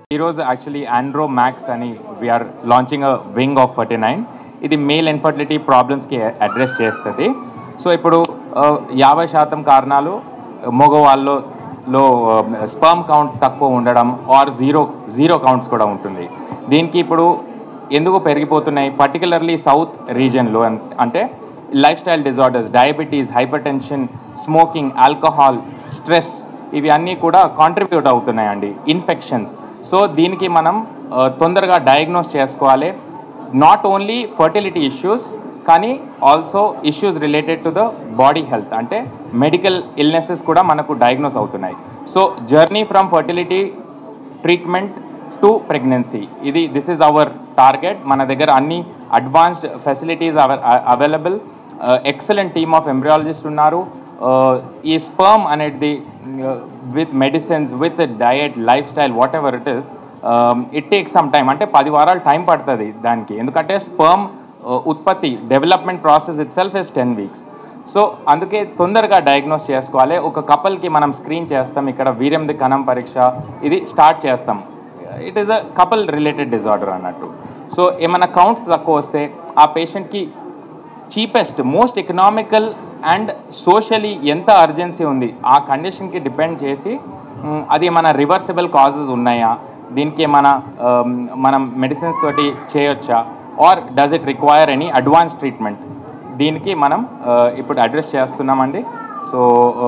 ఈరోజు actually Andro Max అని we are launching a wing of forty nine ఇది male infertility ప్రాబ్లమ్స్కి అడ్రస్ చేస్తుంది సో ఇప్పుడు ఆ, యాభై శాతం కారణాలు మగవాళ్ళలో లో స్పర్మ్ కౌంట్ తక్కువ ఉండడం ఆర్ జీరో జీరో కౌంట్స్ కూడా ఉంటుంది దీనికి ఇప్పుడు ఎందుకు పెరిగిపోతున్నాయి పర్టికులర్లీ సౌత్ రీజియన్లో అంటే lifestyle disorders diabetes hypertension smoking alcohol stress ఇవి అన్నీ కూడా కాంట్రిబ్యూట్ అవుతున్నాయండి ఇన్ఫెక్షన్స్ సో దీనికి మనం ఆ, తొందరగా డయాగ్నోస్ చేసుకోవాలి నాట్ ఓన్లీ ఫర్టిలిటీ ఇష్యూస్ కానీ also issues related to the body health అంటే మెడికల్ ఇల్నెసెస్ కూడా మనకు డయాగ్నోస్ అవుతున్నాయి so journey from fertility treatment to pregnancy ఇది దిస్ ఈజ్ అవర్ టార్గెట్ మన దగ్గర అన్ని advanced facilities available excellent team of embryologist ఉన్నారు Uh, ఈ స్పర్మ్ అనేది with medicines with diet lifestyle whatever it is it take some time అంటే పది వారాలు టైం పడుతుంది దానికి ఎందుకంటే స్పర్మ్ ఉత్పత్తి development process itself is ten weeks so అందుకే తొందరగా డయాగ్నోస్ చేసుకోవాలి ఒక కపుల్కి మనం స్క్రీన్ చేస్తాం ఇక్కడ వీర్యంది కణం పరీక్ష ఇది స్టార్ట్ చేస్తాం it is a couple related disorder అన్నట్టు సో ఏమైనా కౌంట్స్ తక్కువ వస్తే ఆ పేషెంట్కి cheapest most economical and socially ఎంత అర్జెన్సీ ఉంది ఆ కండిషన్కి డిపెండ్ చేసి మ్, అది మన రివర్సిబుల్ కాజెస్ ఉన్నాయా దీనికి మన మనం మెడిసిన్స్ తోటి చేయొచ్చా or does it require any advance treatment దీనికి మనం ఆ, ఇప్పుడు అడ్రస్ చేస్తున్నామండి so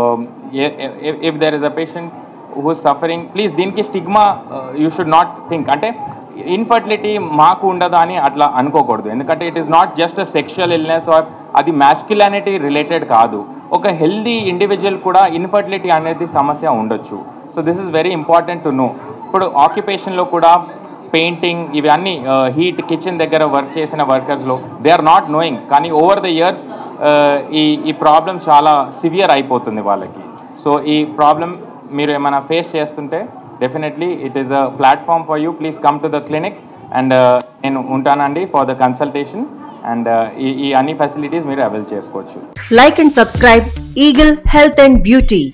if there is a patient who suffering please దీనికి stigma you should not think అంటే ఇన్ఫర్టిలిటీ మాకు ఉండదు అని అట్లా అనుకోకూడదు ఎందుకంటే it is not just a sexual illness or అది మ్యాస్క్యులానిటీ రిలేటెడ్ కాదు ఒక హెల్దీ ఇండివిజువల్ కూడా ఇన్ఫర్టిలిటీ అనేది సమస్య ఉండొచ్చు so this is very important to know ఇప్పుడు ఆక్యుపేషన్లో కూడా పెయింటింగ్ ఇవన్నీ హీట్ కిచెన్ దగ్గర వర్క్ చేసిన వర్కర్స్లో దే ఆర్ నాట్ నోయింగ్ కానీ ఓవర్ ద ఇయర్స్ ఈ ఈ ప్రాబ్లం చాలా సివియర్ అయిపోతుంది వాళ్ళకి సో ఈ ప్రాబ్లం మీరు ఏమైనా ఫేస్ చేస్తుంటే definitely it is a platform for you please come to the clinic and నేను ఉంటానండి ఫర్ ద కన్సల్టేషన్ అండ్ ఈ ఈ అన్ని ఫెసిలిటీస్ మీరు అవైల్ చేసుకోవచ్చు Like and subscribe Eagle Health and Beauty.